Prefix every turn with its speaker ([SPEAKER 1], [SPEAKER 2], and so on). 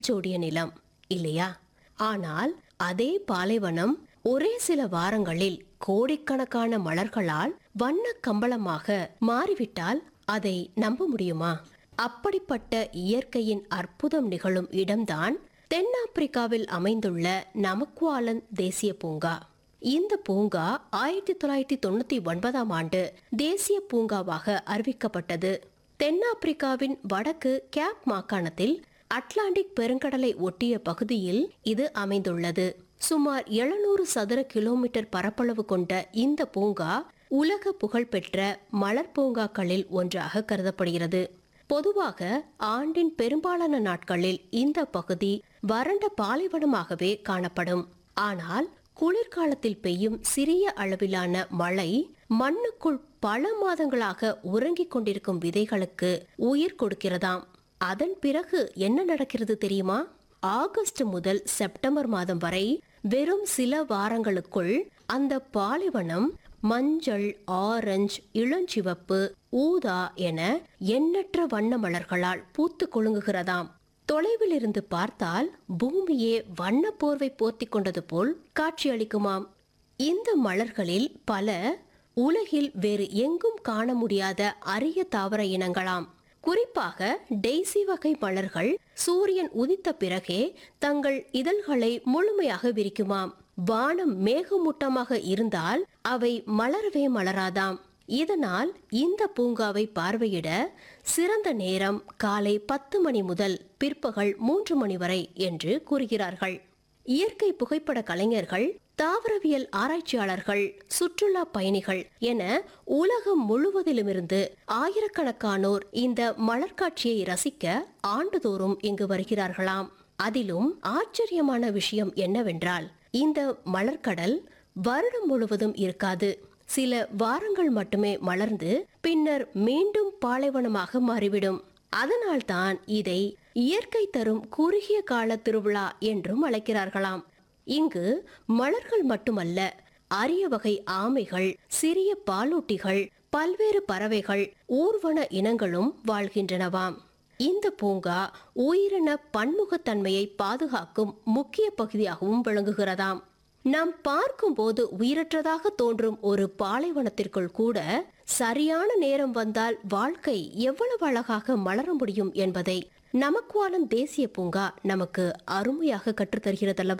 [SPEAKER 1] சூடிய நிலம் இல்லையா ஆனால் அதே பாலைவனம் ஒரே சில வாரங்களில் கோடிக்கணக்கான மலர்களால் வண்ண கம்பளமாக மாறிவிட்டால் அதை நம்ப முடியுமா அப்படிப்பட்ட இயற்கையின் அற்புதம் நிகழும் இடம்தான் தென்னாப்பிரிக்காவில் அமைந்துள்ள நமக்குவாலன் தேசிய பூங்கா இந்த பூங்கா ஆயிரத்தி தொள்ளாயிரத்தி தொண்ணூத்தி ஒன்பதாம் ஆண்டு தேசிய பூங்காவாக அறிவிக்கப்பட்டது தென்னாப்பிரிக்காவின் வடக்கு கேப் மாகாணத்தில் அட்லாண்டிக் பெருங்கடலை ஒட்டிய பகுதியில் இது அமைந்துள்ளது சுமார் 700 சதுர கிலோமீட்டர் பரப்பளவு கொண்ட இந்த பூங்கா உலக புகழ்பெற்ற மலர் பூங்காக்களில் ஒன்றாக கருதப்படுகிறது பொதுவாக ஆண்டின் பெரும்பாலான நாட்களில் இந்த பகுதி வறண்ட பாலைவனமாகவே காணப்படும் ஆனால் குளிர்காலத்தில் பெய்யும் சிறிய அளவிலான மழை மண்ணுக்குள் பல மாதங்களாக உறங்கிக் கொண்டிருக்கும் விதைகளுக்கு உயிர் கொடுக்கிறதாம் அதன் பிறகு என்ன நடக்கிறது தெரியுமா ஆகஸ்ட் முதல் செப்டம்பர் மாதம் வரை வெறும் சில வாரங்களுக்குள் அந்த பாலைவனம் மஞ்சள் ஆரஞ்சு இளஞ்சிவப்பு ஊதா என எண்ணற்ற வண்ண மலர்களால் பூத்து குலுங்குகிறதாம் தொலைவில் இருந்து பார்த்தால் பூமியே வண்ண போர்வை போர்த்திக் கொண்டது போல் காட்சியளிக்குமாம் இந்த மலர்களில் பல உலகில் வேறு எங்கும் காண முடியாத அரிய தாவர இனங்களாம் குறிப்பாக டெய்சி வகை மலர்கள் சூரியன் உதித்த பிறகே தங்கள் இதழ்களை முழுமையாக விரிக்குமாம் வானம் மேகமூட்டமாக இருந்தால் அவை மலரவே மலராதாம் இதனால் இந்த பூங்காவை பார்வையிட சிறந்த நேரம் காலை பத்து மணி முதல் பிற்பகல் மூன்று மணி வரை என்று கூறுகிறார்கள் இயற்கை புகைப்பட கலைஞர்கள் தாவரவியல் ஆராய்ச்சியாளர்கள் சுற்றுலா பயணிகள் என உலகம் முழுவதிலுமிருந்து ஆயிரக்கணக்கானோர் இந்த மலர்காட்சியை ரசிக்க ஆண்டுதோறும் இங்கு வருகிறார்களாம் அதிலும் ஆச்சரியமான விஷயம் என்னவென்றால் இந்த மலர்க்கடல் வருடம் முழுவதும் இருக்காது சில வாரங்கள் மட்டுமே மலர்ந்து பின்னர் மீண்டும் பாலைவனமாக மாறிவிடும் அதனால்தான் இதை இயற்கை தரும் குறுகிய கால திருவிழா என்றும் அழைக்கிறார்களாம் இங்கு மலர்கள் மட்டுமல்ல அரிய வகை ஆமைகள் சிறிய பாலூட்டிகள் பல்வேறு பறவைகள் ஊர்வன இனங்களும் வாழ்கின்றனவாம் இந்த பூங்கா உயிரின பன்முகத்தன்மையை பாதுகாக்கும் முக்கிய பகுதியாகவும் விளங்குகிறதாம் நாம் பார்க்கும்போது உயிரற்றதாக தோன்றும் ஒரு பாலைவனத்திற்குள் கூட சரியான நேரம் வந்தால் வாழ்க்கை எவ்வளவு அழகாக மலர முடியும் என்பதை நமக்குவாலம் தேசிய பூங்கா நமக்கு அருமையாக கற்றுத்தருகிறதல்லவா